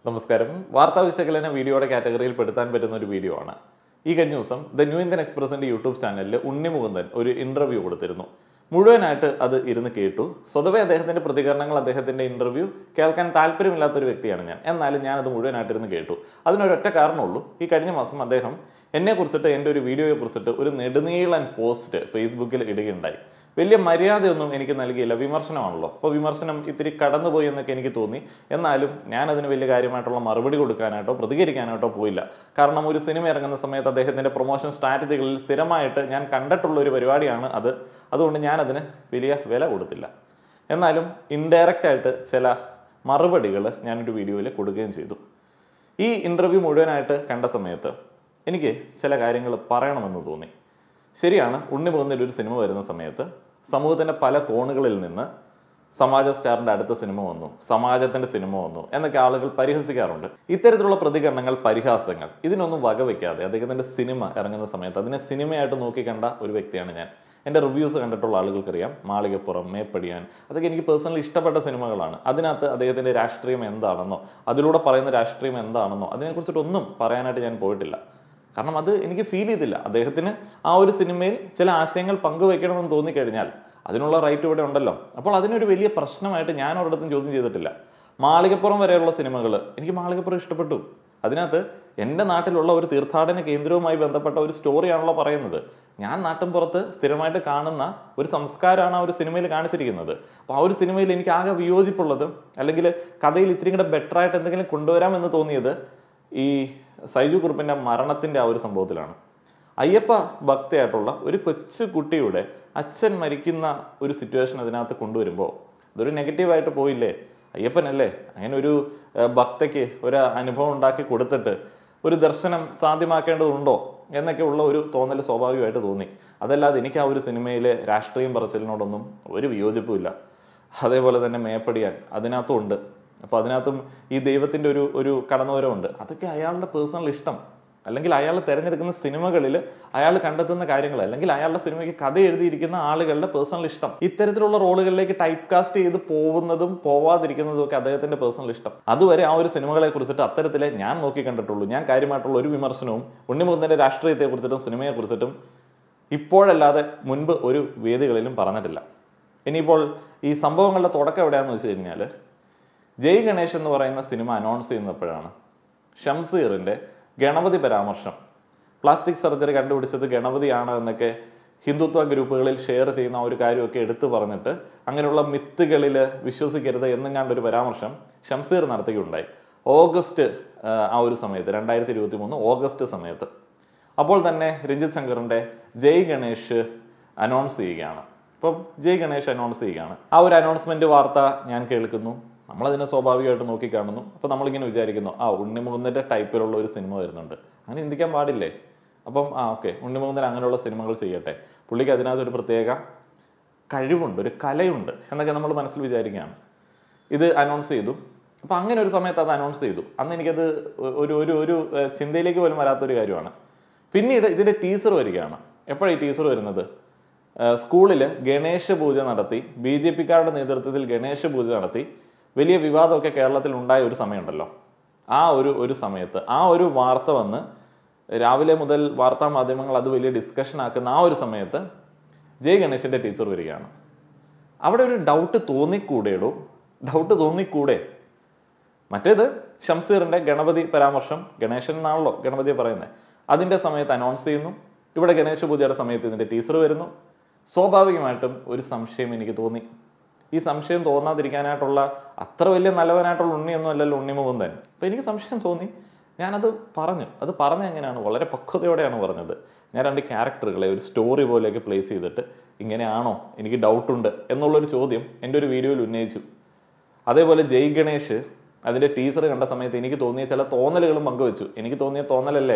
നമസ്കാരം വാർത്താ വിശകലന വീഡിയോയുടെ കാറ്റഗറിയിൽ പെടുത്താൻ പറ്റുന്ന ഒരു വീഡിയോ ആണ് ഈ കഴിഞ്ഞ ദിവസം ദ ന്യൂ ഇന്ത്യൻ എക്സ്പ്രസിന്റെ യൂട്യൂബ് ചാനലിൽ ഉണ്ണി മുകുന്ദൻ ഒരു ഇന്റർവ്യൂ കൊടുത്തിരുന്നു മുഴുവനായിട്ട് അത് ഇരുന്ന് കേട്ടു സ്വതവേ അദ്ദേഹത്തിന്റെ പ്രതികരണങ്ങൾ അദ്ദേഹത്തിന്റെ ഇന്റർവ്യൂ കേൾക്കാൻ താല്പര്യമില്ലാത്ത ഒരു വ്യക്തിയാണ് ഞാൻ എന്നാലും ഞാൻ അത് മുഴുവനായിട്ട് ഇരുന്ന് കേട്ടു അതിനൊരൊറ്റ കാരണമുള്ളൂ ഈ കഴിഞ്ഞ മാസം അദ്ദേഹം എന്നെ കുറിച്ചിട്ട് എൻ്റെ ഒരു വീഡിയോയെ കുറിച്ചിട്ട് ഒരു നെടുനീളൻ പോസ്റ്റ് ഫേസ്ബുക്കിൽ ഇടുകയുണ്ടായി വലിയ മര്യാദയൊന്നും എനിക്ക് നൽകിയില്ല വിമർശനമാണല്ലോ അപ്പോൾ വിമർശനം ഇത്തിരി കടന്നുപോയി എന്നൊക്കെ എനിക്ക് തോന്നി എന്നാലും ഞാൻ അതിന് വലിയ കാര്യമായിട്ടുള്ള മറുപടി കൊടുക്കാനായിട്ടോ പ്രതികരിക്കാനായിട്ടോ പോയില്ല കാരണം ഒരു സിനിമ ഇറങ്ങുന്ന സമയത്ത് അദ്ദേഹത്തിൻ്റെ പ്രൊമോഷൻ സ്ട്രാറ്റജികളിൽ സ്ഥിരമായിട്ട് ഞാൻ കണ്ടിട്ടുള്ള ഒരു പരിപാടിയാണ് അത് അതുകൊണ്ട് ഞാൻ അതിന് വലിയ വില കൊടുത്തില്ല എന്നാലും ഇൻഡയറക്റ്റ് ആയിട്ട് ചില മറുപടികൾ ഞാനൊരു വീഡിയോയിൽ കൊടുക്കുകയും ചെയ്തു ഈ ഇൻ്റർവ്യൂ മുഴുവനായിട്ട് കണ്ട സമയത്ത് എനിക്ക് ചില കാര്യങ്ങൾ പറയണമെന്ന് തോന്നി ശരിയാണ് ഉണ്ണി മുകുന്ദൻ ഒരു സിനിമ വരുന്ന സമയത്ത് സമൂഹത്തിൻ്റെ പല കോണുകളിൽ നിന്ന് സമാജ സ്റ്റാറിൻ്റെ അടുത്ത സിനിമ വന്നു സമാജത്തിൻ്റെ സിനിമ വന്നു എന്നൊക്കെ ആളുകൾ പരിഹസിക്കാറുണ്ട് ഇത്തരത്തിലുള്ള പ്രതികരണങ്ങൾ പരിഹാസങ്ങൾ ഇതിനൊന്നും വകവയ്ക്കാതെ അദ്ദേഹത്തിൻ്റെ സിനിമ ഇറങ്ങുന്ന സമയത്ത് അതിനെ സിനിമയായിട്ട് നോക്കിക്കണ്ട ഒരു വ്യക്തിയാണ് ഞാൻ എൻ്റെ റിവ്യൂസ് കണ്ടിട്ടുള്ള ആളുകൾക്കറിയാം മാളികപ്പുറം മേപ്പടിയാൻ അതൊക്കെ എനിക്ക് പേഴ്സണലി ഇഷ്ടപ്പെട്ട സിനിമകളാണ് അതിനകത്ത് അദ്ദേഹത്തിൻ്റെ രാഷ്ട്രീയം എന്താണെന്നോ അതിലൂടെ പറയുന്ന രാഷ്ട്രീയം എന്താണെന്നോ അതിനെക്കുറിച്ചിട്ടൊന്നും പറയാനായിട്ട് ഞാൻ പോയിട്ടില്ല കാരണം അത് എനിക്ക് ഫീൽ ചെയ്തില്ല അദ്ദേഹത്തിന് ആ ഒരു സിനിമയിൽ ചില ആശയങ്ങൾ പങ്കുവെക്കണമെന്ന് തോന്നിക്കഴിഞ്ഞാൽ അതിനുള്ള റൈറ്റ് ഇവിടെ ഉണ്ടല്ലോ അപ്പോൾ അതിനൊരു വലിയ പ്രശ്നമായിട്ട് ഞാൻ ഒരിടത്തും ചോദ്യം ചെയ്തിട്ടില്ല മാളികപ്പുറം വരെയുള്ള സിനിമകൾ എനിക്ക് മാളികപ്പുറം ഇഷ്ടപ്പെട്ടു അതിനകത്ത് എൻ്റെ നാട്ടിലുള്ള ഒരു തീർത്ഥാടന കേന്ദ്രവുമായി ബന്ധപ്പെട്ട ഒരു സ്റ്റോറിയാണല്ലോ പറയുന്നത് ഞാൻ നാട്ടിൻ പുറത്ത് സ്ഥിരമായിട്ട് കാണുന്ന ഒരു സംസ്കാരമാണ് ആ ഒരു സിനിമയിൽ കാണിച്ചിരിക്കുന്നത് അപ്പോൾ ആ ഒരു സിനിമയിൽ എനിക്ക് ആകെ വിയോജിപ്പുള്ളത് അല്ലെങ്കിൽ കഥയിൽ ഇത്തിരി കൂടെ ബെറ്റർ ആയിട്ട് എന്തെങ്കിലും കൊണ്ടുവരാമെന്ന് തോന്നിയത് ഈ സൈജു കുറുപ്പിൻ്റെ മരണത്തിൻ്റെ ആ ഒരു സംഭവത്തിലാണ് അയ്യപ്പ ഭക്തയായിട്ടുള്ള ഒരു കൊച്ചു കുട്ടിയുടെ അച്ഛൻ മരിക്കുന്ന ഒരു സിറ്റുവേഷൻ അതിനകത്ത് കൊണ്ടുവരുമ്പോൾ ഇതൊരു നെഗറ്റീവായിട്ട് പോയില്ലേ അയ്യപ്പനല്ലേ അങ്ങനെ ഒരു ഏഹ്, ഭക്തയ്ക്ക് ഒരു അനുഭവം ഉണ്ടാക്കി കൊടുത്തിട്ട് ഒരു ദർശനം സാധ്യമാക്കേണ്ടതുണ്ടോ എന്നൊക്കെ ഉള്ള ഒരു തോന്നൽ സ്വാഭാവികമായിട്ട് തോന്നി അതല്ലാതെ എനിക്ക് ആ ഒരു സിനിമയിലെ രാഷ്ട്രീയം പറച്ചിലിനോടൊന്നും ഒരു വിയോജിപ്പുമില്ല അതേപോലെ തന്നെ മേപ്പടിയാൻ അതിനകത്തും ഉണ്ട് അപ്പോൾ അതിനകത്തും ഈ ദൈവത്തിൻ്റെ ഒരു ഒരു കടന്നുവരവുണ്ട് അതൊക്കെ അയാളുടെ പേഴ്സണൽ ഇഷ്ടം അല്ലെങ്കിൽ അയാൾ തിരഞ്ഞെടുക്കുന്ന സിനിമകളിൽ അയാൾ കണ്ടെത്തുന്ന കാര്യങ്ങൾ അല്ലെങ്കിൽ അയാളുടെ സിനിമയ്ക്ക് കഥ എഴുതിയിരിക്കുന്ന ആളുകളുടെ പേഴ്സണൽ ഇഷ്ടം ഇത്തരത്തിലുള്ള റോളുകളിലേക്ക് ടൈപ്പ് കാസ്റ്റ് ചെയ്ത് പോകുന്നതും പോവാതിരിക്കുന്നതും ഒക്കെ അദ്ദേഹത്തിന്റെ പേഴ്സണൽ ഇഷ്ടം അതുവരെ ആ ഒരു സിനിമകളെ കുറിച്ചിട്ട് അത്തരത്തിലെ ഞാൻ നോക്കി കണ്ടിട്ടുള്ളൂ ഞാൻ കാര്യമായിട്ടുള്ള ഒരു വിമർശനവും ഉണ്ണിമുഖത്തിന്റെ രാഷ്ട്രീയത്തെ കുറിച്ചിട്ടും സിനിമയെ കുറിച്ചിട്ടും ഇപ്പോഴല്ലാതെ മുൻപ് ഒരു വേദികളിലും പറഞ്ഞിട്ടില്ല ഇനിയിപ്പോൾ ഈ സംഭവങ്ങളുടെ തുടക്കം എവിടെയാണെന്ന് വെച്ച് കഴിഞ്ഞാൽ ജയ് ഗണേഷ് എന്ന് പറയുന്ന സിനിമ അനൗൺസ് ചെയ്യുന്നപ്പോഴാണ് ഷംസീറിൻ്റെ ഗണപതി പരാമർശം പ്ലാസ്റ്റിക് സർജറി കണ്ടുപിടിച്ചത് ഗണപതിയാണ് എന്നൊക്കെ ഹിന്ദുത്വ ഗ്രൂപ്പുകളിൽ ഷെയർ ചെയ്യുന്ന ആ ഒരു കാര്യമൊക്കെ എടുത്തു പറഞ്ഞിട്ട് അങ്ങനെയുള്ള മിത്തുകളിൽ വിശ്വസിക്കരുത് എന്നെങ്ങാണ്ട് ഒരു പരാമർശം ഷംസീർ നടത്തുകയുണ്ടായി ഓഗസ്റ്റ് ആ, ആ ഒരു സമയത്ത് രണ്ടായിരത്തി ഇരുപത്തി മൂന്ന് ഓഗസ്റ്റ് സമയത്ത് അപ്പോൾ തന്നെ രഞ്ജിത്ത് ശങ്കറിൻ്റെ ജയ് ഗണേഷ് അനൗൺസ് ചെയ്യുകയാണ് ഇപ്പം ജയ് ഗണേഷ് അനൗൺസ് ചെയ്യുകയാണ് ആ ഒരു അനൗൺസ്മെന്റ് വാർത്ത ഞാൻ കേൾക്കുന്നു നമ്മളതിനെ സ്വാഭാവികമായിട്ട് നോക്കിക്കാണുന്നു അപ്പോൾ നമ്മളിങ്ങനെ വിചാരിക്കുന്നു ആ ഉണ്ണിമുകുന്ദൻ്റെ ടൈപ്പിലുള്ള ഒരു സിനിമ വരുന്നുണ്ട് അങ്ങനെ ചിന്തിക്കാൻ പാടില്ലേ അപ്പം ആ ഓക്കെ ഉണ്ണിമുകുന്ദൻ അങ്ങനെയുള്ള സിനിമകൾ ചെയ്യട്ടെ പുള്ളിക്ക് അതിനകത്ത് ഒരു പ്രത്യേക കഴിവുണ്ട് ഒരു കലയുണ്ട് എന്നൊക്കെ നമ്മൾ മനസ്സിൽ വിചാരിക്കുകയാണ് ഇത് അനൗൺസ് ചെയ്തു അപ്പോൾ അങ്ങനെ ഒരു സമയത്ത് അത് അനൗൺസ് ചെയ്തു അന്ന് എനിക്കത് ഒരു ഒരു ഒരു ഏഹ്, ചിന്തയിലേക്ക് പോലും വരാത്തൊരു കാര്യമാണ് പിന്നീട് ഇതിൻ്റെ ടീസർ വരികയാണ് എപ്പോഴാണ് ഈ ടീസർ വരുന്നത് സ്കൂളിൽ ഗണേശ പൂജ നടത്തി ബി ജെ പിക്കാരുടെ നേതൃത്വത്തിൽ ഗണേശ പൂജ നടത്തി വലിയ വിവാദമൊക്കെ കേരളത്തിൽ ഉണ്ടായ ഒരു സമയമുണ്ടല്ലോ ആ ഒരു ഒരു സമയത്ത് ആ ഒരു വാർത്ത വന്ന് രാവിലെ മുതൽ വാർത്താ മാധ്യമങ്ങൾ അത് വലിയ ഡിസ്കഷൻ ആക്കുന്ന ആ ഒരു സമയത്ത് ജയ് ഗണേശിൻ്റെ ടീച്ചർ വരികയാണ് അവിടെ ഒരു ഡൗട്ട് തോന്നിക്കൂടെയോ ഡൗട്ട് തോന്നിക്കൂടെ മറ്റേത് ഷംസീറിന്റെ ഗണപതി പരാമർശം ഗണേശൻ എന്നാണല്ലോ ഗണപതിയെ പറയുന്നത് അതിന്റെ സമയത്ത് അനൗൺസ് ചെയ്യുന്നു ഇവിടെ ഗണേശ പൂജയുടെ സമയത്ത് ഇതിന്റെ ടീച്ചർ വരുന്നു സ്വാഭാവികമായിട്ടും ഒരു സംശയം എനിക്ക് തോന്നി ഈ സംശയം തോന്നാതിരിക്കാനായിട്ടുള്ള അത്ര വലിയ നല്ലവനായിട്ടുള്ള ഉണ്ണിയൊന്നും അല്ലല്ലോ ഉണ്ണി മുകുന്ദൻ അപ്പൊ എനിക്ക് സംശയം തോന്നി ഞാനത് പറഞ്ഞു അത് പറഞ്ഞ എങ്ങനെയാണ് വളരെ പക്വതയോടെയാണ് പറഞ്ഞത് ഞാൻ രണ്ട് ക്യാരക്ടറുകളെ ഒരു സ്റ്റോറി പോലെയൊക്കെ പ്ലേസ് ചെയ്തിട്ട് ഇങ്ങനെയാണോ എനിക്ക് ഡൗട്ടുണ്ട് എന്നുള്ളൊരു ചോദ്യം എൻ്റെ ഒരു വീഡിയോയിൽ ഉന്നയിച്ചു അതേപോലെ ജയ് ഗണേഷ് അതിൻ്റെ ടീസർ കണ്ട സമയത്ത് എനിക്ക് തോന്നിയ ചില തോന്നലുകളും പങ്കുവെച്ചു എനിക്ക് തോന്നിയ തോന്നലല്ലേ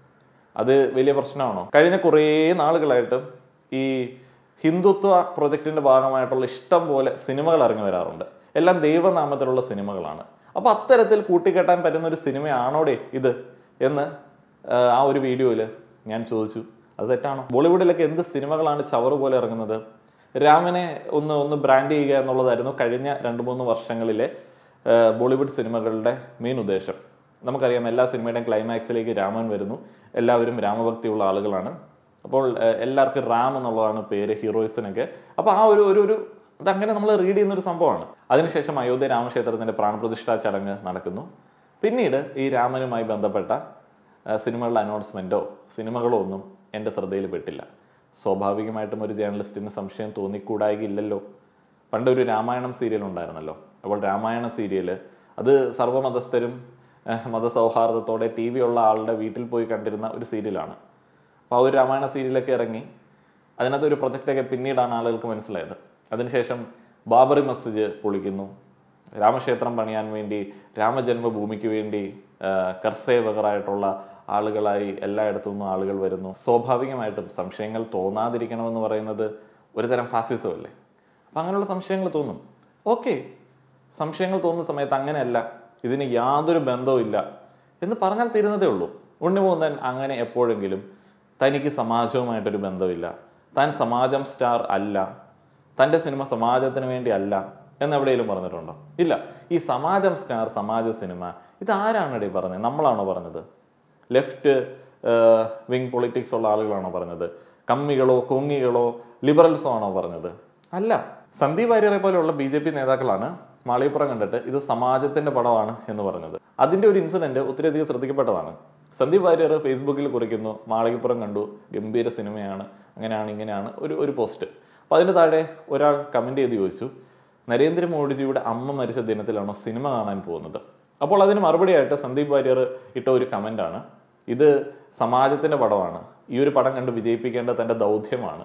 അത് വലിയ പ്രശ്നമാണോ കഴിഞ്ഞ കുറേ നാളുകളായിട്ട് ഈ ഹിന്ദുത്വ പ്രൊജക്റ്റിന്റെ ഭാഗമായിട്ടുള്ള ഇഷ്ടം പോലെ സിനിമകൾ ഇറങ്ങി വരാറുണ്ട് എല്ലാം ദൈവനാമത്തിലുള്ള സിനിമകളാണ് അപ്പോൾ അത്തരത്തിൽ കൂട്ടിക്കെട്ടാൻ പറ്റുന്ന ഒരു സിനിമയാണോടെ ഇത് എന്ന് ആ, ആ ഒരു വീഡിയോയിൽ ഞാൻ ചോദിച്ചു അത് തെറ്റാണോ ബോളിവുഡിലൊക്കെ എന്ത് സിനിമകളാണ് ചവറ് പോലെ ഇറങ്ങുന്നത് രാമനെ ഒന്ന് ഒന്ന് ബ്രാൻഡ് ചെയ്യുക എന്നുള്ളതായിരുന്നു കഴിഞ്ഞ രണ്ട് മൂന്ന് വർഷങ്ങളിലെ ഏഹ്, ബോളിവുഡ് സിനിമകളുടെ മെയിൻ ഉദ്ദേശം നമുക്കറിയാം എല്ലാ സിനിമയുടെയും ക്ലൈമാക്സിലേക്ക് രാമൻ വരുന്നു എല്ലാവരും രാമഭക്തിയുള്ള ആളുകളാണ് അപ്പോൾ ഏഹ്, എല്ലാവർക്കും റാം എന്നുള്ളതാണ് പേര് ഹീറോയിസിനൊക്കെ അപ്പോൾ ആ ഒരു ഒരു ഒരു അതങ്ങനെ നമ്മൾ റീഡ് ചെയ്യുന്ന ഒരു സംഭവമാണ് അതിനുശേഷം അയോധ്യ രാമക്ഷേത്രത്തിന്റെ പ്രാണപ്രതിഷ്ഠാ ചടങ്ങ് നടക്കുന്നു പിന്നീട് ഈ രാമനുമായി ബന്ധപ്പെട്ട ആ, സിനിമകളുടെ അനൗൺസ്മെൻറ്റോ സിനിമകളോ ഒന്നും എൻ്റെ ശ്രദ്ധയിൽ പെട്ടില്ല സ്വാഭാവികമായിട്ടും ഒരു ജേർണലിസ്റ്റിന് സംശയം തോന്നിക്കൂടായികയില്ലല്ലോ പണ്ട് ഒരു രാമായണം സീരിയൽ ഉണ്ടായിരുന്നല്ലോ അപ്പോൾ രാമായണ സീരിയൽ അത് സർവ്വമതസ്ഥരും ഏഹ്, മതസൗഹാർദ്ദത്തോടെ ടി വി ഉള്ള ആളുടെ വീട്ടിൽ പോയി കണ്ടിരുന്ന ഒരു സീരിയലാണ് അപ്പോൾ ആ ഒരു രാമായണ സീരിയലൊക്കെ ഇറങ്ങി അതിനകത്ത് ഒരു പ്രൊജക്റ്റൊക്കെ പിന്നീടാണ് ആളുകൾക്ക് മനസ്സിലായത് അതിനുശേഷം ബാബറി മസ്ജിദ് പൊളിക്കുന്നു രാമക്ഷേത്രം പണിയാൻ വേണ്ടി രാമജന്മഭൂമിക്ക് വേണ്ടി ആ, കർസേവകറായിട്ടുള്ള ആളുകളായി എല്ലായിടത്തു നിന്നും ആളുകൾ വരുന്നു സ്വാഭാവികമായിട്ടും സംശയങ്ങൾ തോന്നാതിരിക്കണമെന്ന് പറയുന്നത് ഒരു തരം ഫാസിസം അല്ലേ അപ്പം അങ്ങനെയുള്ള സംശയങ്ങൾ തോന്നും ഓക്കെ സംശയങ്ങൾ തോന്നുന്ന സമയത്ത് അങ്ങനെയല്ല ഇതിന് യാതൊരു ബന്ധവും ഇല്ല എന്ന് പറഞ്ഞാൽ തീരുന്നതേ ഉള്ളൂ ഉണ്ണിമൂന്നൻ അങ്ങനെ എപ്പോഴെങ്കിലും തനിക്ക് സമാജവുമായിട്ടൊരു ബന്ധമില്ല താൻ സമാജം സ്റ്റാർ അല്ല തൻ്റെ സിനിമ സമാജത്തിന് വേണ്ടി അല്ല എന്ന് എവിടെയെങ്കിലും പറഞ്ഞിട്ടുണ്ടോ ഇല്ല ഈ സമാജം സ്റ്റാർ സമാജ സിനിമ ഇത് ആരാണ് പറഞ്ഞത് നമ്മളാണോ പറഞ്ഞത് ലെഫ്റ്റ് വിങ് പൊളിറ്റിക്സ് ഉള്ള ആളുകളാണോ പറഞ്ഞത് കമ്മികളോ കൊങ്ങികളോ ലിബറൽസോ ആണോ പറഞ്ഞത് അല്ല സന്ദീപ് വാര്യരെ പോലെയുള്ള ബി ജെ പി നേതാക്കളാണ് മാളികപ്പുറം കണ്ടിട്ട് ഇത് സമാജത്തിന്റെ പടമാണ് എന്ന് പറഞ്ഞത് അതിന്റെ ഒരു ഇൻസിഡന്റ് ഒത്തിരിയധികം ശ്രദ്ധിക്കപ്പെട്ടതാണ് സന്ദീപ് വാര്യർ ഫേസ്ബുക്കിൽ കുറിക്കുന്നു മാളികപ്പുറം കണ്ടു ഗംഭീര സിനിമയാണ് അങ്ങനെയാണ് ഇങ്ങനെയാണ് ഒരു ഒരു പോസ്റ്റ് അപ്പോൾ അതിന് താഴെ ഒരാൾ കമന്റ് ചെയ്ത് ചോദിച്ചു നരേന്ദ്രമോദിജിയുടെ അമ്മ മരിച്ച ദിനത്തിലാണോ സിനിമ കാണാൻ പോകുന്നത് അപ്പോൾ അതിന് മറുപടിയായിട്ട് സന്ദീപ് വാര്യർ ഇട്ട ഒരു കമന്റാണ് ഇത് സമാജത്തിന്റെ പടമാണ് ഈ ഒരു പടം കണ്ട് വിജയിപ്പിക്കേണ്ട തന്റെ ദൗത്യമാണ്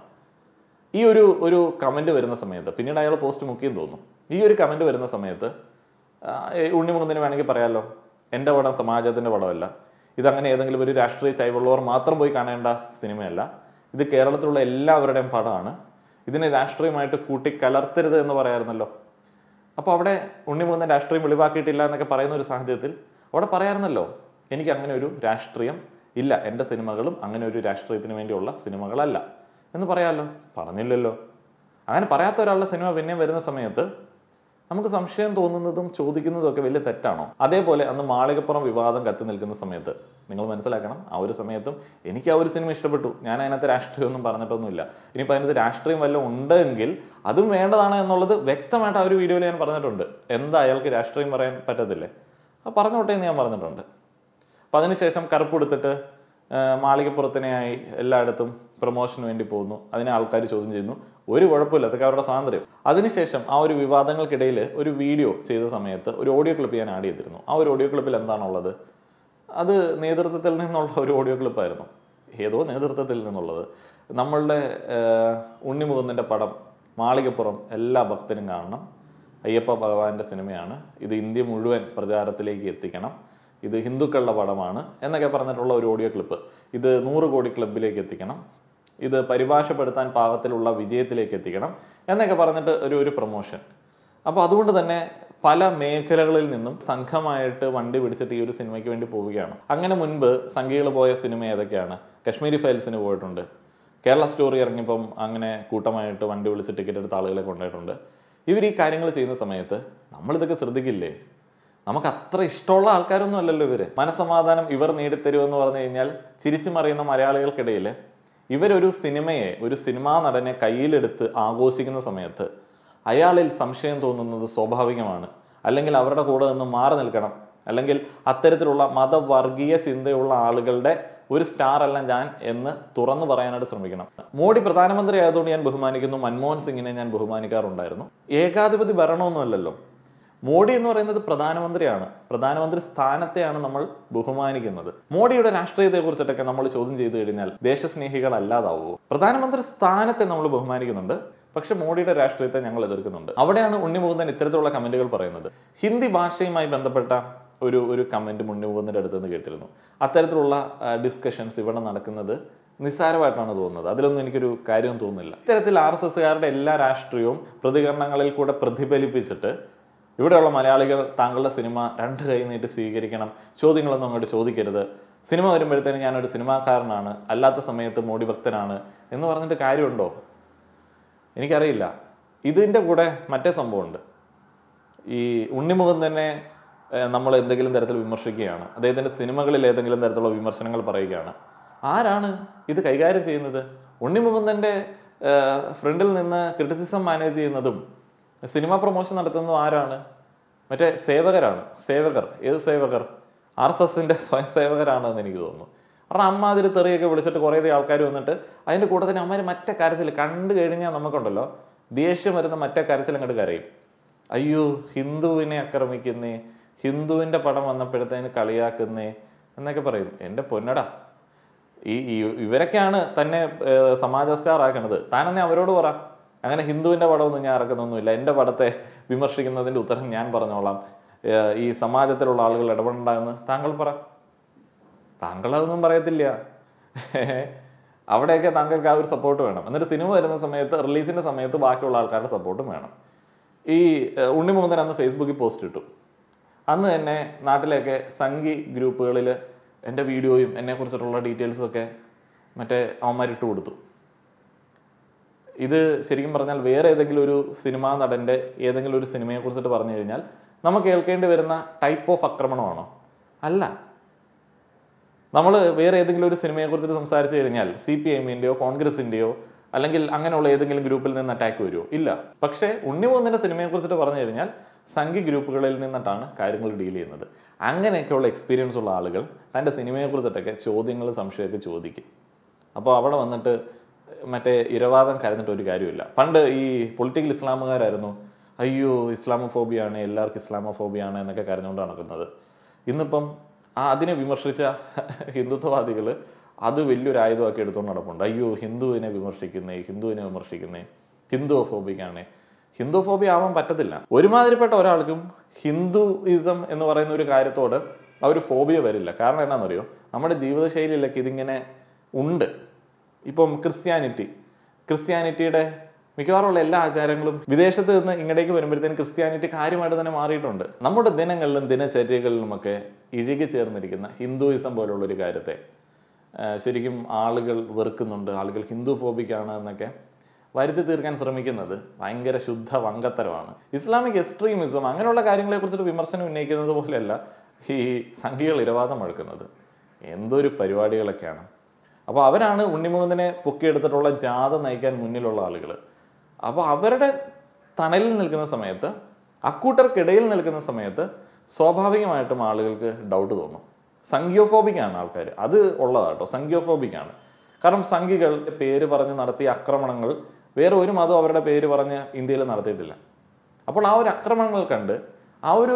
ഈ ഒരു ഒരു കമന്റ് വരുന്ന സമയത്ത് പിന്നീട് അയാൾ പോസ്റ്റ് മുക്കിയെന്ന് തോന്നുന്നു ഈ ഒരു കമന്റ് വരുന്ന സമയത്ത് ആ, ഏ, ഉണ്ണിമുകുന്ദന് വേണമെങ്കിൽ പറയാലോ എൻ്റെ പടം സമാജത്തിന്റെ പടമല്ല ഇതങ്ങനെ ഏതെങ്കിലും ഒരു രാഷ്ട്രീയ ചൈവുള്ളവർ മാത്രം പോയി കാണേണ്ട സിനിമയല്ല ഇത് കേരളത്തിലുള്ള എല്ലാവരുടെയും പടമാണ് ഇതിനെ രാഷ്ട്രീയമായിട്ട് കൂട്ടിക്കലർത്തരുത് എന്ന് പറയാറുന്നല്ലോ അപ്പോൾ അവിടെ ഉണ്ണിമുകുന്ദൻ രാഷ്ട്രീയം വെളിവാക്കിയിട്ടില്ല എന്നൊക്കെ പറയുന്ന ഒരു സാഹചര്യത്തിൽ അവിടെ പറയാറുന്നല്ലോ എനിക്ക് അങ്ങനെ ഒരു രാഷ്ട്രീയം ഇല്ല എൻ്റെ സിനിമകളും അങ്ങനെ ഒരു രാഷ്ട്രീയത്തിന് വേണ്ടിയുള്ള സിനിമകളല്ല എന്ന് പറയാമല്ലോ പറഞ്ഞില്ലല്ലോ അങ്ങനെ പറയാത്ത ഒരാളുടെ സിനിമ പിന്നെയും വരുന്ന സമയത്ത് നമുക്ക് സംശയം തോന്നുന്നതും ചോദിക്കുന്നതും ഒക്കെ വലിയ തെറ്റാണോ അതേപോലെ അന്ന് മാളികപ്പുറം വിവാദം കത്തി നിൽക്കുന്ന സമയത്ത് നിങ്ങൾ മനസ്സിലാക്കണം ആ ഒരു സമയത്തും എനിക്ക് ആ ഒരു സിനിമ ഇഷ്ടപ്പെട്ടു ഞാൻ അതിനകത്ത് രാഷ്ട്രീയമൊന്നും പറഞ്ഞിട്ടൊന്നുമില്ല ഇനിയിപ്പോൾ അതിനകത്ത് രാഷ്ട്രീയം വല്ലതും ഉണ്ടെങ്കിൽ അതും വേണ്ടതാണ് എന്നുള്ളത് വ്യക്തമായിട്ട് ആ ഒരു വീഡിയോയിൽ ഞാൻ പറഞ്ഞിട്ടുണ്ട് എന്താ അയാൾക്ക് രാഷ്ട്രീയം പറയാൻ പറ്റത്തില്ലേ അത് പറഞ്ഞോട്ടെ എന്ന് ഞാൻ പറഞ്ഞിട്ടുണ്ട് അപ്പം അതിനുശേഷം കറുപ്പെടുത്തിട്ട് മാളികപ്പുറത്തിനെയായി എല്ലായിടത്തും പ്രൊമോഷന് വേണ്ടി പോകുന്നു അതിനെ ആൾക്കാർ ചോദ്യം ചെയ്യുന്നു ഒരു കുഴപ്പമില്ല അതൊക്കെ അവരുടെ സ്വാതന്ത്ര്യം അതിനുശേഷം ആ ഒരു വിവാദങ്ങൾക്കിടയിൽ ഒരു വീഡിയോ ചെയ്ത സമയത്ത് ഒരു ഓഡിയോ ക്ലിപ്പ് ഞാൻ ആഡ് ചെയ്തിരുന്നു ആ ഒരു ഓഡിയോ ക്ലിപ്പിൽ എന്താണുള്ളത് അത് നേതൃത്വത്തിൽ നിന്നുള്ള ഒരു ഓഡിയോ ക്ലിപ്പായിരുന്നു ഏതോ നേതൃത്വത്തിൽ നിന്നുള്ളത് നമ്മളുടെ ഏഹ്, ഉണ്ണിമുകുന്ദൻ്റെ പടം മാളികപ്പുറം എല്ലാ ഭക്തനും കാണണം അയ്യപ്പ ഭഗവാന്റെ സിനിമയാണ് ഇത് ഇന്ത്യ മുഴുവൻ പ്രചാരത്തിലേക്ക് എത്തിക്കണം ഇത് ഹിന്ദുക്കളുടെ പടമാണ് എന്നൊക്കെ പറഞ്ഞിട്ടുള്ള ഒരു ഓഡിയോ ക്ലിപ്പ് ഇത് നൂറ് കോടി ക്ലബിലേക്ക് എത്തിക്കണം ഇത് പരിഭാഷപ്പെടുത്താൻ പാകത്തിലുള്ള വിജയത്തിലേക്ക് എത്തിക്കണം എന്നൊക്കെ പറഞ്ഞിട്ട് ഒരു ഒരു പ്രൊമോഷൻ അപ്പോൾ അതുകൊണ്ട് തന്നെ പല മേഖലകളിൽ നിന്നും സംഘമായിട്ട് വണ്ടി പിടിച്ചിട്ട് ഈ ഒരു സിനിമയ്ക്ക് വേണ്ടി പോവുകയാണ് അങ്ങനെ മുൻപ് സംഘികൾ പോയ സിനിമ ഏതൊക്കെയാണ് കശ്മീരി ഫയൽസിന് പോയിട്ടുണ്ട് കേരള സ്റ്റോറി ഇറങ്ങിയപ്പം അങ്ങനെ കൂട്ടമായിട്ട് വണ്ടി വിളിച്ച് ടിക്കറ്റ് എടുത്ത ആളുകളെ കൊണ്ടുപോയിട്ടുണ്ട് ഇവർ ഈ കാര്യങ്ങൾ ചെയ്യുന്ന സമയത്ത് നമ്മളിതൊക്കെ ശ്രദ്ധിക്കില്ലേ നമുക്ക് അത്ര ഇഷ്ടമുള്ള ആൾക്കാരൊന്നും അല്ലല്ലോ ഇവര് മനസമാധാനം ഇവർ നേടിത്തരുമെന്ന് പറഞ്ഞു കഴിഞ്ഞാൽ ചിരിച്ചു മറിയുന്ന മലയാളികൾക്കിടയിൽ ഇവരൊരു സിനിമയെ ഒരു സിനിമാ നടനെ കയ്യിലെടുത്ത് ആഘോഷിക്കുന്ന സമയത്ത് അയാളിൽ സംശയം തോന്നുന്നത് സ്വാഭാവികമാണ് അല്ലെങ്കിൽ അവരുടെ കൂടെ നിന്ന് മാറി നിൽക്കണം അല്ലെങ്കിൽ അത്തരത്തിലുള്ള മതവർഗീയ ചിന്തയുള്ള ആളുകളുടെ ഒരു സ്റ്റാർ അല്ല ഞാൻ എന്ന് തുറന്നു പറയാനായിട്ട് ശ്രമിക്കണം മോഡി പ്രധാനമന്ത്രി ആയതുകൊണ്ട് ഞാൻ ബഹുമാനിക്കുന്നു മൻമോഹൻ സിംഗിനെ ഞാൻ ബഹുമാനിക്കാറുണ്ടായിരുന്നു ഏകാധിപതി ഭരണമൊന്നുമല്ലല്ലോ മോഡി എന്ന് പറയുന്നത് പ്രധാനമന്ത്രിയാണ് പ്രധാനമന്ത്രി സ്ഥാനത്തെയാണ് നമ്മൾ ബഹുമാനിക്കുന്നത് മോഡിയുടെ രാഷ്ട്രീയത്തെ കുറിച്ചിട്ടൊക്കെ നമ്മൾ ചോദ്യം ചെയ്തു കഴിഞ്ഞാൽ ദേശസ്നേഹികളല്ലാതാവുമോ പ്രധാനമന്ത്രി സ്ഥാനത്തെ നമ്മൾ ബഹുമാനിക്കുന്നുണ്ട് പക്ഷെ മോഡിയുടെ രാഷ്ട്രീയത്തെ ഞങ്ങൾ എതിർക്കുന്നുണ്ട് അവിടെയാണ് ഉണ്ണിമുകുന്ദൻ ഇത്തരത്തിലുള്ള കമന്റുകൾ പറയുന്നത് ഹിന്ദി ഭാഷയുമായി ബന്ധപ്പെട്ട ഒരു ഒരു കമന്റ് ഉണ്ണിമുകുന്ദൻ്റെ അടുത്ത് നിന്ന് കേട്ടിരുന്നു അത്തരത്തിലുള്ള ഡിസ്കഷൻസ് ഇവിടെ നടക്കുന്നത് നിസ്സാരമായിട്ടാണ് തോന്നുന്നത് അതിലൊന്നും എനിക്കൊരു കാര്യം തോന്നുന്നില്ല ഇത്തരത്തിൽ ആർ എസ് എസ്സുകാരുടെ എല്ലാ രാഷ്ട്രീയവും പ്രതികരണങ്ങളിൽ കൂടെ പ്രതിഫലിപ്പിച്ചിട്ട് ഇവിടെയുള്ള മലയാളികൾ താങ്കളുടെ സിനിമ രണ്ട് കൈ നീട്ടി സ്വീകരിക്കണം ചോദ്യങ്ങളൊന്നും അങ്ങോട്ട് ചോദിക്കരുത് സിനിമ വരുമ്പോഴത്തേന് ഞാനൊരു സിനിമാക്കാരനാണ് അല്ലാത്ത സമയത്ത് മോഡി ഭക്തനാണ് എന്ന് പറഞ്ഞിട്ട് കാര്യമുണ്ടോ എനിക്കറിയില്ല ഇതിൻ്റെ കൂടെ മറ്റേ സംഭവമുണ്ട് ഈ ഉണ്ണിമുഖം തന്നെ ഏഹ്, നമ്മൾ എന്തെങ്കിലും തരത്തിൽ വിമർശിക്കുകയാണ് അദ്ദേഹത്തിൻ്റെ സിനിമകളിൽ ഏതെങ്കിലും തരത്തിലുള്ള വിമർശനങ്ങൾ പറയുകയാണ് ആരാണ് ഇത് കൈകാര്യം ചെയ്യുന്നത് ഉണ്ണിമുകുന്ദൻ്റെ ഫ്രണ്ടിൽ നിന്ന് ക്രിറ്റിസിസം മാനേജ് ചെയ്യുന്നതും സിനിമ പ്രൊമോഷൻ നടത്തുന്നതും ആരാണ് മറ്റേ സേവകരാണ് സേവകർ ഏത് സേവകർ ആർ എസ് എസിൻ്റെ സ്വയം സേവകരാണെന്ന് എനിക്ക് തോന്നുന്നു കാരണം അമ്മ അതിൽ തെറിയൊക്കെ വിളിച്ചിട്ട് കുറേ ആൾക്കാർ വന്നിട്ട് അതിൻ്റെ കൂടെ തന്നെ അമ്മ മറ്റേ കരച്ചിൽ കണ്ടു കഴിഞ്ഞാൽ നമുക്കുണ്ടല്ലോ ദേഷ്യം വരുന്ന മറ്റേ കരച്ചിൽ അങ്ങോട്ട് കരയും അയ്യോ ഹിന്ദുവിനെ ആക്രമിക്കുന്നേ ഹിന്ദുവിൻ്റെ പടം വന്നപ്പോഴത്തേന് കളിയാക്കുന്നേ എന്നൊക്കെ പറയും എൻ്റെ പൊന്നടാ ഈ ഈ- ഇവരൊക്കെയാണ് തന്നെ ഏഹ്, സമാജ സ്റ്റാർ ആക്കണത് താനെന്നെ അവരോട് പറ അങ്ങനെ ഹിന്ദുവിൻ്റെ പടമൊന്നും ഞാൻ ഇറക്കുന്നൊന്നുമില്ല എൻ്റെ പടത്തെ വിമർശിക്കുന്നതിൻ്റെ ഉത്തരം ഞാൻ പറഞ്ഞോളാം ഏഹ്, ഈ സമാജത്തിലുള്ള ആളുകൾ ഇടപെടണ്ടെന്ന് താങ്കൾ പറ താങ്കൾ അതൊന്നും പറയത്തില്ല അവിടെയൊക്കെ താങ്കൾക്ക് ആ ഒരു സപ്പോർട്ട് വേണം എന്നിട്ട് സിനിമ വരുന്ന സമയത്ത് റിലീസിന്റെ സമയത്ത് ബാക്കിയുള്ള ആൾക്കാരുടെ സപ്പോർട്ടും വേണം ഈ ഏഹ്, ഉണ്ണിമുകുന്ദൻ അന്ന് ഫേസ്ബുക്കിൽ പോസ്റ്റ് ഇട്ടു അന്ന് തന്നെ നാട്ടിലെയൊക്കെ സംഘി ഗ്രൂപ്പുകളിൽ എൻ്റെ വീഡിയോയും എന്നെ കുറിച്ചിട്ടുള്ള ഡീറ്റെയിൽസും ഒക്കെ മറ്റേ അവന്മാർ ഇട്ട് കൊടുത്തു ഇത് ശരിക്കും പറഞ്ഞാൽ വേറെ ഏതെങ്കിലും ഒരു സിനിമാ നടൻ്റെ ഏതെങ്കിലും ഒരു സിനിമയെ കുറിച്ചിട്ട് പറഞ്ഞു കഴിഞ്ഞാൽ നമുക്ക് കേൾക്കേണ്ടി വരുന്ന ടൈപ്പ് ഓഫ് ആക്രമണമാണോ അല്ല നമ്മൾ വേറെ ഏതെങ്കിലും ഒരു സിനിമയെ കുറിച്ചിട്ട് സംസാരിച്ചു കഴിഞ്ഞാൽ സി പി എമ്മിൻ്റെയോ കോൺഗ്രസിൻ്റെയോ അല്ലെങ്കിൽ അങ്ങനെയുള്ള ഏതെങ്കിലും ഗ്രൂപ്പിൽ നിന്ന് അറ്റാക്ക് വരുമോ ഇല്ല പക്ഷേ ഉണ്ണിമുകുന്ദൻ്റെ സിനിമയെ കുറിച്ചിട്ട് പറഞ്ഞു കഴിഞ്ഞാൽ സംഘി ഗ്രൂപ്പുകളിൽ നിന്നിട്ടാണ് കാര്യങ്ങൾ ഡീൽ ചെയ്യുന്നത് അങ്ങനെയൊക്കെയുള്ള എക്സ്പീരിയൻസ് ഉള്ള ആളുകൾ തൻ്റെ സിനിമയെ കുറിച്ചിട്ടൊക്കെ ചോദ്യങ്ങൾ സംശയമൊക്കെ ചോദിക്കും അപ്പോൾ അവിടെ വന്നിട്ട് മറ്റേ ഇരവാദം കരഞ്ഞിട്ട് ഒരു കാര്യമില്ല പണ്ട് ഈ പൊളിറ്റിക്കൽ ഇസ്ലാമുകാരായിരുന്നു അയ്യോ ഇസ്ലാമോഫോബിയാണ് എല്ലാവർക്കും ഇസ്ലാമോഫോബിയാണ് എന്നൊക്കെ കരഞ്ഞുകൊണ്ട് നടക്കുന്നത് ഇന്നിപ്പം ആ അതിനെ വിമർശിച്ച ഹിന്ദുത്വവാദികൾ അത് വലിയൊരു ആയുധമാക്കി എടുത്തുകൊണ്ട് നടപ്പുണ്ട് അയ്യോ ഹിന്ദുവിനെ വിമർശിക്കുന്നേ ഹിന്ദുവിനെ വിമർശിക്കുന്നേ ഹിന്ദുഫോബിക്കാണേ ഹിന്ദുഫോബി ആവാൻ പറ്റത്തില്ല ഒരുമാതിരിപ്പെട്ട ഒരാൾക്കും ഹിന്ദുയിസം എന്ന് പറയുന്ന ഒരു കാര്യത്തോട് ആ ഒരു ഫോബിയ വരില്ല കാരണം എന്നാണെന്നറിയോ നമ്മുടെ ജീവിതശൈലിയിലൊക്കെ ഇതിങ്ങനെ ഉണ്ട് ഇപ്പം ക്രിസ്ത്യാനിറ്റി ക്രിസ്ത്യാനിറ്റിയുടെ മിക്കവാറുള്ള എല്ലാ ആചാരങ്ങളും വിദേശത്ത് നിന്ന് ഇങ്ങടേക്ക് വരുമ്പോഴത്തേനും ക്രിസ്ത്യാനിറ്റി കാര്യമായിട്ട് തന്നെ മാറിയിട്ടുണ്ട് നമ്മുടെ ദിനങ്ങളിലും ദിനചര്യകളിലുമൊക്കെ ഇഴുകി ചേർന്നിരിക്കുന്ന ഹിന്ദുയിസം പോലുള്ള ഒരു കാര്യത്തെ ആ, ശരിക്കും ആളുകൾ വെറുക്കുന്നുണ്ട് ആളുകൾ ഹിന്ദു ഫോബിക്കാണ് എന്നൊക്കെ വരുത്തി തീർക്കാൻ ശ്രമിക്കുന്നത് ഭയങ്കര ശുദ്ധ വങ്കത്തരമാണ് ഇസ്ലാമിക് എക്സ്ട്രീമിസം അങ്ങനെയുള്ള കാര്യങ്ങളെ കുറിച്ചിട്ട് വിമർശനം ഉന്നയിക്കുന്നത് പോലെയല്ല ഈ സംഘികൾ ഇരവാദം മുഴക്കുന്നത് എന്തൊരു പരിപാടികളൊക്കെയാണ് അപ്പോൾ അവരാണ് ഉണ്ണിമുകുന്ദനെ പൊക്കിയെടുത്തിട്ടുള്ള ജാഥ നയിക്കാൻ മുന്നിലുള്ള ആളുകൾ അപ്പോൾ അവരുടെ തണലിൽ നിൽക്കുന്ന സമയത്ത് അക്കൂട്ടർക്കിടയിൽ നിൽക്കുന്ന സമയത്ത് സ്വാഭാവികമായിട്ടും ആളുകൾക്ക് ഡൗട്ട് തോന്നും സംഖ്യോഫോബിക്കാണ് ആൾക്കാർ അത് ഉള്ളതാട്ടോ സംഖ്യോഫോബിക്കാണ് കാരണം സംഘികൾ പേര് പറഞ്ഞ് നടത്തിയ ആക്രമണങ്ങൾ വേറെ ഒരു മതവും അവരുടെ പേര് പറഞ്ഞ് ഇന്ത്യയിൽ നടത്തിയിട്ടില്ല അപ്പോൾ ആ ഒരു ആക്രമണങ്ങൾ കണ്ട് ആ ഒരു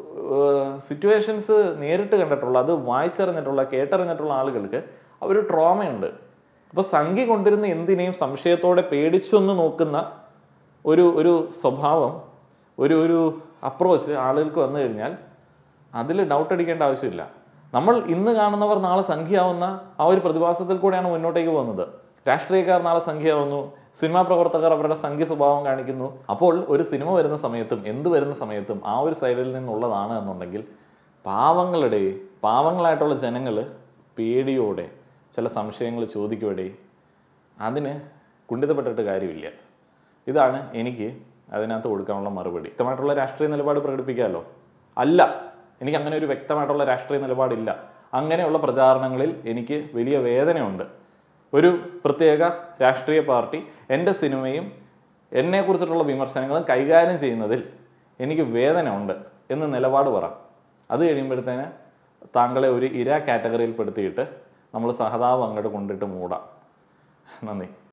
സിറ്റുവേഷൻസ് നേരിട്ട് കണ്ടിട്ടുള്ള അത് വായിച്ചറിഞ്ഞിട്ടുള്ള കേട്ടറിഞ്ഞിട്ടുള്ള ആളുകൾക്ക് ആ ഒരു ട്രോമയുണ്ട് അപ്പോൾ സംഖ്യ കൊണ്ടിരുന്ന എന്തിനേയും സംശയത്തോടെ പേടിച്ചൊന്ന് നോക്കുന്ന ഒരു ഒരു സ്വഭാവം ഒരു ഒരു അപ്രോച്ച് ആളുകൾക്ക് വന്നു കഴിഞ്ഞാൽ അതിൽ ഡൗട്ട് അടിക്കേണ്ട ആവശ്യമില്ല നമ്മൾ ഇന്ന് കാണുന്നവർ നാളെ സംഖ്യയാവുന്ന ആ ഒരു പ്രതിഭാസത്തിൽ കൂടെയാണ് മുന്നോട്ടേക്ക് പോകുന്നത് രാഷ്ട്രീയക്കാർ നാളെ സംഖ്യയാവുന്നു സിനിമാ പ്രവർത്തകർ അവരുടെ സംഖ്യ സ്വഭാവം കാണിക്കുന്നു അപ്പോൾ ഒരു സിനിമ വരുന്ന സമയത്തും എന്ത് വരുന്ന സമയത്തും ആ ഒരു സൈഡിൽ നിന്നുള്ളതാണ് എന്നുണ്ടെങ്കിൽ പാവങ്ങളുടെ പാവങ്ങളായിട്ടുള്ള ജനങ്ങൾ പേടിയോടെ ചില സംശയങ്ങൾ ചോദിക്കുവടെ അതിന് കുണ്ഠിതപ്പെട്ടിട്ട് കാര്യമില്ല ഇതാണ് എനിക്ക് അതിനകത്ത് കൊടുക്കാനുള്ള മറുപടി വ്യക്തമായിട്ടുള്ള രാഷ്ട്രീയ നിലപാട് പ്രകടിപ്പിക്കാമല്ലോ അല്ല എനിക്ക് അങ്ങനെ ഒരു വ്യക്തമായിട്ടുള്ള രാഷ്ട്രീയ നിലപാടില്ല അങ്ങനെയുള്ള പ്രചാരണങ്ങളിൽ എനിക്ക് വലിയ വേദനയുണ്ട് ഒരു പ്രത്യേക രാഷ്ട്രീയ പാർട്ടി എൻ്റെ സിനിമയും എന്നെക്കുറിച്ചിട്ടുള്ള വിമർശനങ്ങളും കൈകാര്യം ചെയ്യുന്നതിൽ എനിക്ക് വേദന ഉണ്ട് എന്ന് നിലപാട് പറ അത് കഴിയുമ്പോഴത്തേന് താങ്കളെ ഒരു ഇര കാറ്റഗറിയിൽ പെടുത്തിയിട്ട് നമ്മൾ സഹതാപം അങ്ങോട്ട് കൊണ്ടിട്ട് മൂടാം നന്ദി